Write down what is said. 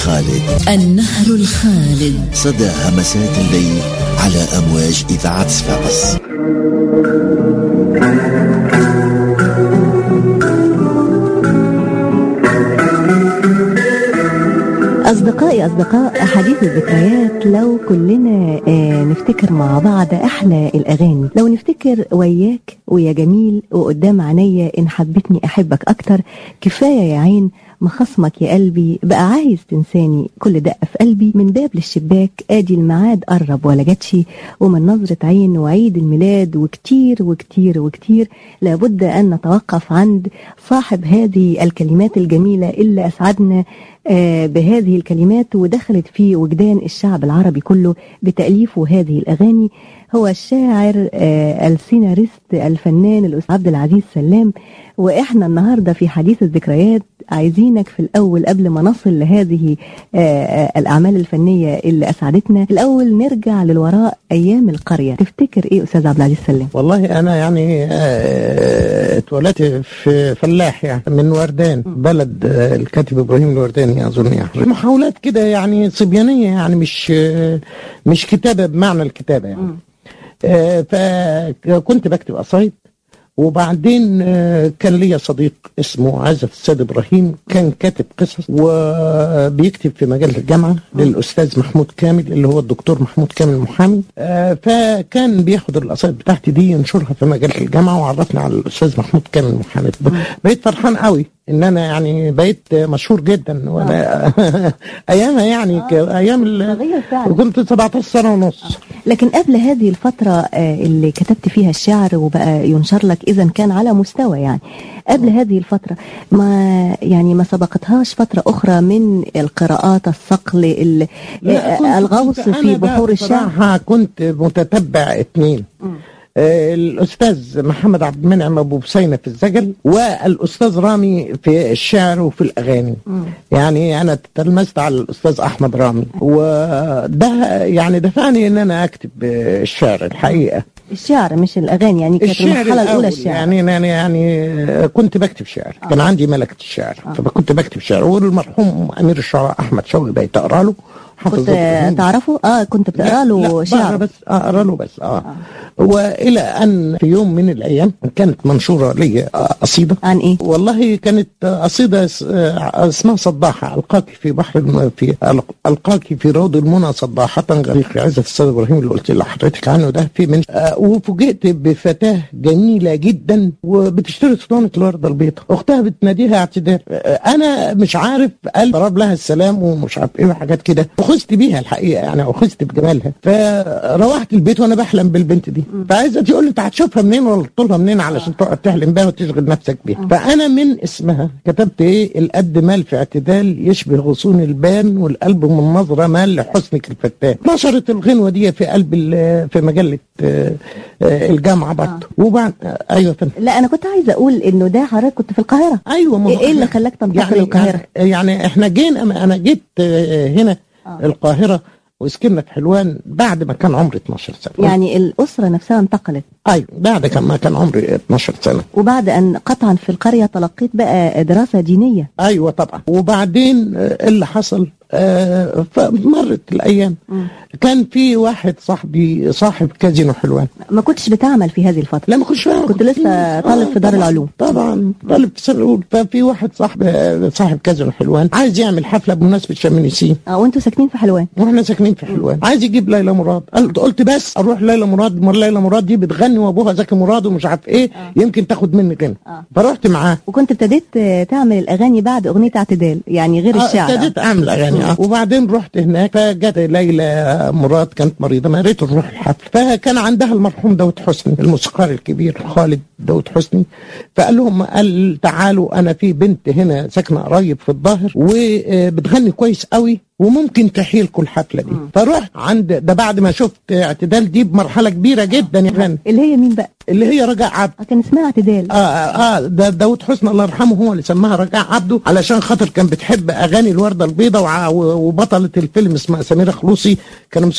الخالد النهر الخالد صدى همسات الليل على أمواج إذاعة صفاقس أصدقائي أصدقاء حديث الذكريات لو كلنا آه، نفتكر مع بعض أحلى الأغاني لو نفتكر وياك ويا جميل وقدام عينيا إن حبتني أحبك أكتر كفاية يا عين مخصمك يا قلبي بقى عايز تنساني كل دقة في قلبي من باب للشباك ادي الميعاد قرب ولا جاتش ومن نظرة عين وعيد الميلاد وكتير وكتير وكتير لابد أن نتوقف عند صاحب هذه الكلمات الجميلة اللي أسعدنا آه، بهذه الكلمات ودخلت في وجدان الشعب العربي كله بتأليفه هذه الأغاني هو الشاعر آه، السيناريست الفنان الأستاذ عبد العزيز سلام وإحنا النهاردة في حديث الذكريات عايزينك في الأول قبل ما نصل لهذه آه، آه، الأعمال الفنية اللي أسعدتنا الأول نرجع للوراء أيام القرية تفتكر إيه أستاذ عبد العزيز سلام والله انا يعني آه، اتولدت في فلاح يعني من وردان بلد آه، الكاتب ابراهيم الورداني اظن يعني محاولات كده يعني صبيانيه يعني مش آه، مش كتابه بمعنى الكتابه يعني آه، فكنت بكتب قصايد وبعدين آه، كان ليا صديق اسمه عزت السيد ابراهيم كان كاتب قصص وبيكتب في مجله الجامعه للاستاذ محمود كامل اللي هو الدكتور محمود كامل المحامي آه، فكان بياخد القصايد بتاعتي دي ينشرها في مجله الجامعه وعرفني على الاستاذ محمود كامل المحامي بقيت فرحان قوي ان انا يعني بقيت مشهور جدا وانا ايامها يعني ك- ايام ال- صغير فعلا. كنت 17 سنه ونص لكن قبل هذه الفترة آه، اللي كتبت فيها الشعر وبقى ينشر لك إذا كان على مستوى يعني قبل هذه الفترة ما يعني ما سبقتهاش فترة أخرى من القراءات الصقل ال- لا، كنت- آه، الغوص كنت في أنا بقى بحور الشعر بصراحة كنت متتبع اتنين آه، الاستاذ محمد عبد المنعم ابو بسينه في الزجل والاستاذ رامي في الشعر وفي الاغاني يعني انا تلمست على الاستاذ احمد رامي وده يعني دفعني ان انا اكتب آه، الشعر الحقيقه الشعر مش الأغاني يعني كانت الشعر المرحلة الأولى الأول الشعر يعني يعني يعني كنت بكتب شعر كان عندي ملكة الشعر فكنت بكتب شعر والمرحوم أمير الشعراء أحمد شوقي بقيت أقرأ له حافظ كنت إبراهيم. تعرفه اه كنت بتقرا لا، له بقرا شعر بس اقرا له بس اه والى ان في يوم من الايام كانت منشوره لي آه، قصيده عن ايه والله كانت آه، قصيده اس- آه، اسمها صداحه القاك في بحر الم... في ألق- القاك في روض المنى صداحه غريق عزه السيد ابراهيم اللي قلت لحضرتك عنه ده في من آه، وفوجئت بفتاه جميله جدا وبتشتري اسطوانه الورده البيضاء اختها بتناديها اعتدال آه، انا مش عارف قال ضرب لها السلام ومش عارف ايه وحاجات كده وخزت بيها الحقيقه يعني وخزت بجمالها فروحت البيت وانا بحلم بالبنت دي فعايزه تقول لي انت هتشوفها منين ولا تطولها منين علشان تقعد تحلم بيها وتشغل نفسك بيها فانا من اسمها كتبت ايه القد مال في اعتدال يشبه غصون البان والقلب من نظره مال لحسنك الفتان نشرت الغنوه دي في قلب ال- في مجله آه، آه، الجامعه برضه وبعد آه، ايوه يا فندم لا انا كنت عايزه اقول انه ده حضرتك كنت في القاهره ايوه ما ايه هو إيه اللي إحنا- خلاك تنتقل يعني للقاهره يعني احنا جينا انا جيت آه، هنا القاهره وسكننا في حلوان بعد ما كان عمري 12 سنه يعني الاسره نفسها انتقلت ايوه بعد كان ما كان عمري 12 سنه وبعد ان قطعا في القريه تلقيت بقى دراسه دينيه ايوه طبعا وبعدين آه، اللي حصل آه، فمرت الايام كان في واحد صاحبي صاحب كازينو حلوان ما كنتش بتعمل في هذه الفتره لا ما كنتش فاهم كنت لسه طالب في دار طبعاً، العلوم. طبعا طالب في سنه الاولى ففي واحد صاحب آه، صاحب كازينو حلوان عايز يعمل حفله بمناسبه شم النسيم اه وانتوا ساكنين في حلوان واحنا ساكنين في حلوان عايز يجيب ليلى مراد قلت قلت بس اروح ليلى مراد مر ليلى مراد دي بتغني وابوها زكي مراد ومش عارف ايه يمكن تاخد مني غنى آه. فرحت معاه وكنت ابتديت آه، تعمل الاغاني بعد اغنيه اعتدال يعني غير آه، الشعر ابتديت اعمل اغاني اه وبعدين رحت هناك فجت ليلى مراد كانت مريضه ما ريت نروح الحفل فكان عندها المرحوم داود حسني الموسيقار الكبير خالد داود حسني فقال لهم قال تعالوا انا في بنت هنا ساكنه قريب في الظاهر وبتغني كويس قوي وممكن تحيي لكم الحفله دي فرحت عند ده بعد ما شفت اعتدال دي بمرحله كبيره جدا يعني اللي هي مين بقى اللي هي رجاء عبد آه، كان اسمها اعتدال اه اه ده داود حسني الله يرحمه هو اللي سماها رجاء عبده علشان خاطر كان بتحب اغاني الورده البيضاء وع- وبطله الفيلم اسمها سميره خلوصي كانوا